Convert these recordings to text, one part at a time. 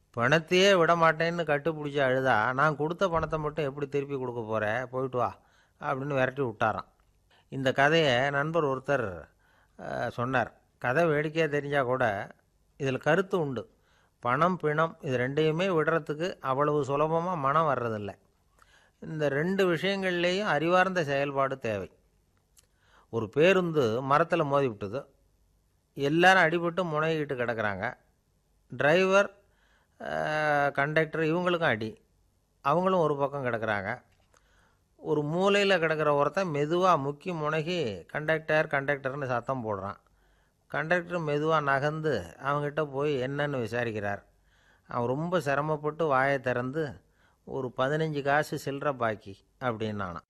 பணத்தையே விட மாட்டேன்னு கட்டுப்பிடிச்சி அழுதா நான் கொடுத்த பணத்தை மட்டும் எப்படி திருப்பி கொடுக்க போகிறேன் போயிட்டு வா அப்படின்னு விரட்டி விட்டாராம் இந்த கதையை நண்பர் ஒருத்தர் அஹ், சொன்னார் கதை வேடிக்கையாக தெரிஞ்சால் கூட இதில் கருத்து உண்டு பணம் பிணம் இது ரெண்டையுமே விடுறதுக்கு அவ்வளவு சுலபமாக மனம் வர்றதில்லை இந்த ரெண்டு விஷயங்கள்லேயும் அறிவார்ந்த செயல்பாடு தேவை ஒரு பேருந்து மரத்தில் மோதி விட்டது எல்லாரும் அடிபட்டு முனைகிட்டு கிடக்குறாங்க டிரைவர் கண்டக்டர் இவங்களுக்கும் அடி அவங்களும் ஒரு பக்கம் கிடக்குறாங்க ஒரு மூலையில் கிடக்கிற ஒருத்தன் மெதுவாக முக்கி முனகி கண்டக்டர் கண்டக்டர்னு சத்தம் போடுறான் கண்டக்டர் மெதுவாக நகர்ந்து அவங்ககிட்ட போய் என்னன்னு விசாரிக்கிறார் அவன் ரொம்ப சிரமப்பட்டு வாயை திறந்து ஒரு பதினஞ்சு காசு சில்லற பாக்கி அப்படின்னானான்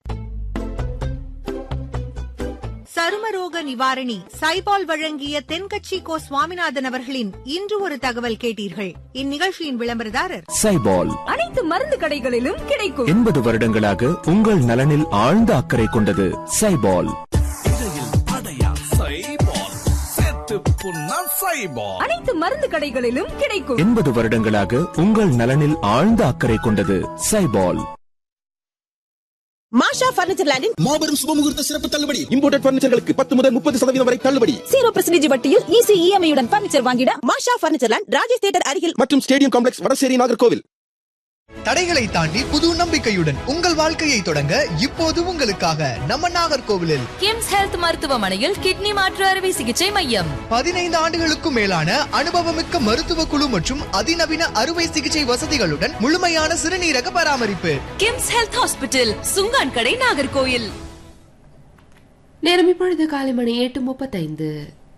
சருமரோக நிவாரணி சைபால் வழங்கிய தென்கட்சி கோ சுவாமிநாதன் அவர்களின் இன்று ஒரு தகவல் கேட்டீர்கள் இந்நிகழ்ச்சியின் விளம்பரதாரர் சைபால் அனைத்து மருந்து கடைகளிலும் கிடைக்கும் எண்பது வருடங்களாக உங்கள் நலனில் ஆழ்ந்த அக்கறை கொண்டது சைபால் அனைத்து மருந்து கடைகளிலும் கிடைக்கும் எண்பது வருடங்களாக உங்கள் நலனில் ஆழ்ந்த அக்கறை கொண்டது சைபால் மாஷா பர்னிச்சர் லேண்டின் மாபெரும் சுபமுகூர்த்த சிறப்பு தள்ளுபடி இம்போர்டட் பர்னிச்சர்களுக்கு பத்து முதல் முப்பது சதவீதம் வரை தள்ளுபடி ஜீரோ பர்சன்டேஜ் வட்டியில் ஈஸி இஎம்ஐ உடன் பர்னிச்சர் வாங்கிட Masha furniture land Rajesh theatre அருகில் மற்றும் ஸ்டேடியம் காம்ப்ளெக்ஸ் வடசேரி நாகர்கோவில் தடைகளை தாண்டி புது நம்பிக்கையுடன் உங்கள் வாழ்க்கையை தொடங்க இப்போது உங்களுக்காக நம்ம நாகர்கோவிலில் கிம்ஸ் ஹெல்த் மருத்துவமனையில் கிட்னி மாற்று அறுவை சிகிச்சை மையம் பதினைந்து ஆண்டுகளுக்கும் மேலான அனுபவமிக்க மருத்துவ குழு மற்றும் அதிநவீன அறுவை சிகிச்சை வசதிகளுடன் முழுமையான சிறுநீரக பராமரிப்பு கிம்ஸ் ஹெல்த் ஹாஸ்பிட்டல் சுங்கான் கடை நாகர்கோயில் நேரம் இப்பொழுது காலை மணி எட்டு முப்பத்தைந்து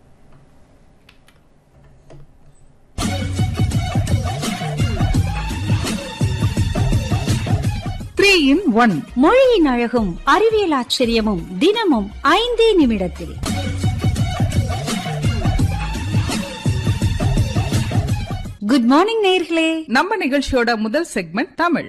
த்ரீ இன் ஒன் மொழியின் அழகும் அறிவியல் ஆச்சரியமும் தினமும் ஐந்தே நிமிடத்தில் குட் மார்னிங் நேர்களே நம்ம நிகழ்ச்சியோட முதல் செக்மெண்ட் தமிழ்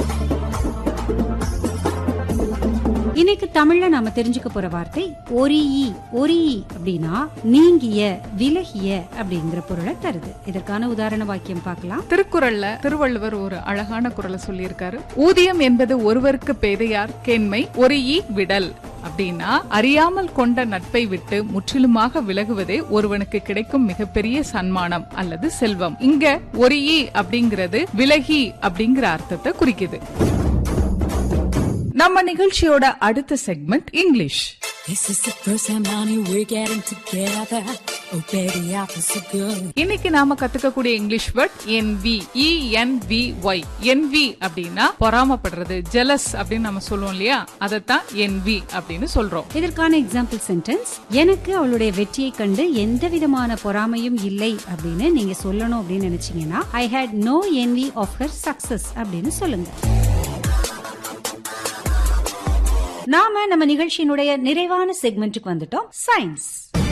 இன்னைக்கு தமிழ்ல நாம தெரிஞ்சுக்க போற வார்த்தை ஒரியி ஒரியி அப்படின்னா நீங்கிய விலகிய அப்படிங்கிற பொருளை தருது இதற்கான உதாரண வாக்கியம் பார்க்கலாம் திருக்குறள்ல திருவள்ளுவர் ஒரு அழகான குரலை சொல்லியிருக்காரு ஊதியம் என்பது ஒருவருக்கு பேதையார் கேண்மை ஒரு ஈ விடல் அப்படின்னா அறியாமல் கொண்ட நட்பை விட்டு முற்றிலுமாக விலகுவதே ஒருவனுக்கு கிடைக்கும் மிகப்பெரிய சன்மானம் அல்லது செல்வம் இங்க ஒரு ஈ அப்படிங்கிறது விலகி அப்படிங்கிற அர்த்தத்தை குறிக்குது நம்ம நிகழ்ச்சியோட அடுத்த segment English This is the first time, honey, we're getting together. Oh, baby, I feel so good. இன்னைக்கு நாம கத்துக்கக்கூடிய English word envy E N V Y envy அப்படின்னா பொறாமப்படுறது ஜெலஸ் அப்படின்னு நம்ம சொல்லுவோம் இல்லையா அதைத்தான் என்வி அப்படின்னு சொல்றோம் இதற்கான எக்ஸாம்பிள் சென்டென்ஸ் எனக்கு அவளுடைய வெற்றியை கண்டு எந்த விதமான பொறாமையும் இல்லை அப்படின்னு நீங்க சொல்லணும் அப்படின்னு நினைச்சீங்கன்னா I hate no envy of her success அப்படின்னு சொல்லுங்க நாம நம்ம நிகழ்ச்சியினுடைய நிறைவான செக்மெண்ட்டுக்கு வந்துட்டோம் சயின்ஸ்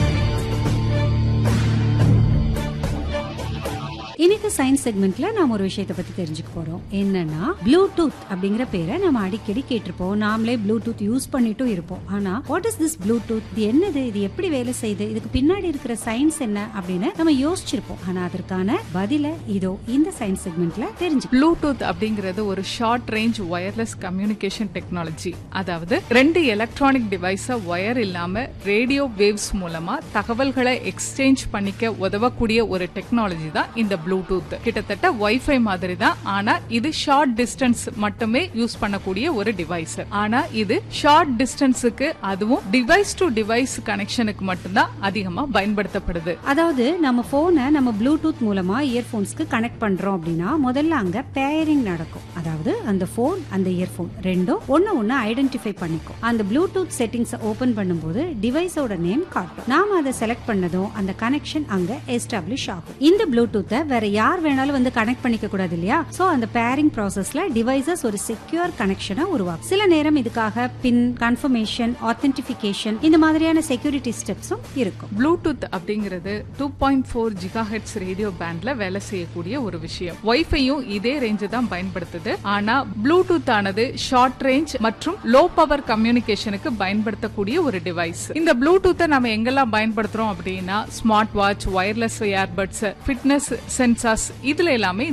இன்னைக்கு சயின்ஸ் செக்மெண்ட்ல நாம ஒரு விஷயத்தை பத்தி தெரிஞ்சுக்க போறோம் என்னன்னா ப்ளூடூத் அப்படிங்கிற பேரை நம்ம அடிக்கடி கேட்டிருப்போம் நாமளே ப்ளூடூத் யூஸ் பண்ணிட்டும் இருப்போம் ஆனா வாட் இஸ் திஸ் ப்ளூடூத் இது என்னது இது எப்படி வேலை செய்யுது இதுக்கு பின்னாடி இருக்கிற சயின்ஸ் என்ன அப்படின்னு நம்ம யோசிச்சிருப்போம் ஆனா அதற்கான பதில இதோ இந்த சயின்ஸ் செக்மெண்ட்ல தெரிஞ்சு ப்ளூடூத் அப்படிங்கிறது ஒரு short range wireless communication technology அதாவது ரெண்டு எலக்ட்ரானிக் டிவைஸ ஒயர் இல்லாம ரேடியோ வேவ்ஸ் மூலமா தகவல்களை எக்ஸ்சேஞ்ச் பண்ணிக்க உதவக்கூடிய ஒரு டெக்னாலஜி தான் இந்த ப்ளூடூத் கிட்டத்தட்ட வைஃபை மாதிரி தான் ஆனா இது ஷார்ட் டிஸ்டன்ஸ் மட்டுமே யூஸ் பண்ணக்கூடிய ஒரு டிவைஸ் ஆனா இது ஷார்ட் டிஸ்டன்ஸுக்கு அதுவும் டிவைஸ் டு டிவைஸ் கனெக்ஷனுக்கு மட்டும்தான் அதிகமா பயன்படுத்தப்படுது அதாவது நம்ம போனை நம்ம ப்ளூடூத் மூலமா இயர்போன்ஸ்க்கு கனெக்ட் பண்றோம் அப்படின்னா முதல்ல அங்க பேரிங் நடக்கும் அதாவது அந்த போன் அந்த இயர்போன் ரெண்டும் ஒன்னு ஒன்னு ஐடென்டிஃபை பண்ணிக்கும் அந்த ப்ளூடூத் செட்டிங்ஸ் ஓபன் பண்ணும்போது டிவைஸோட நேம் காட்டும் நாம அதை செலக்ட் பண்ணதும் அந்த கனெக்ஷன் அங்க எஸ்டாப்ளிஷ் ஆகும் இந்த ப்ளூடூத்தை வேற யார் வேணாலும் வந்து கனெக்ட் பண்ணிக்க கூடாது இல்லையா சோ அந்த பேரிங் ப்ராசஸ்ல டிவைசஸ் ஒரு செக்யூர் கனெக்ஷனை உருவாக்கும் சில நேரம் இதுக்காக பின் கன்ஃபர்மேஷன் ஆத்தென்டிபிகேஷன் இந்த மாதிரியான செக்யூரிட்டி ஸ்டெப்ஸும் இருக்கும் ப்ளூடூத் அப்படிங்கிறது two point four giga hertz radio பேண்ட்ல வேலை செய்யக்கூடிய ஒரு விஷயம் வைஃபையும் இதே ரேஞ்சு தான் பயன்படுத்துது ஆனா ப்ளூடூத் ஆனது ஷார்ட் ரேஞ்ச் மற்றும் லோ பவர் கம்யூனிகேஷனுக்கு பயன்படுத்தக்கூடிய ஒரு டிவைஸ் இந்த ப்ளூடூத்தை நம்ம எங்கெல்லாம் பயன்படுத்துறோம் அப்படின்னா smart watch wireless earbuds fitness sensors இதுல எல்லாமே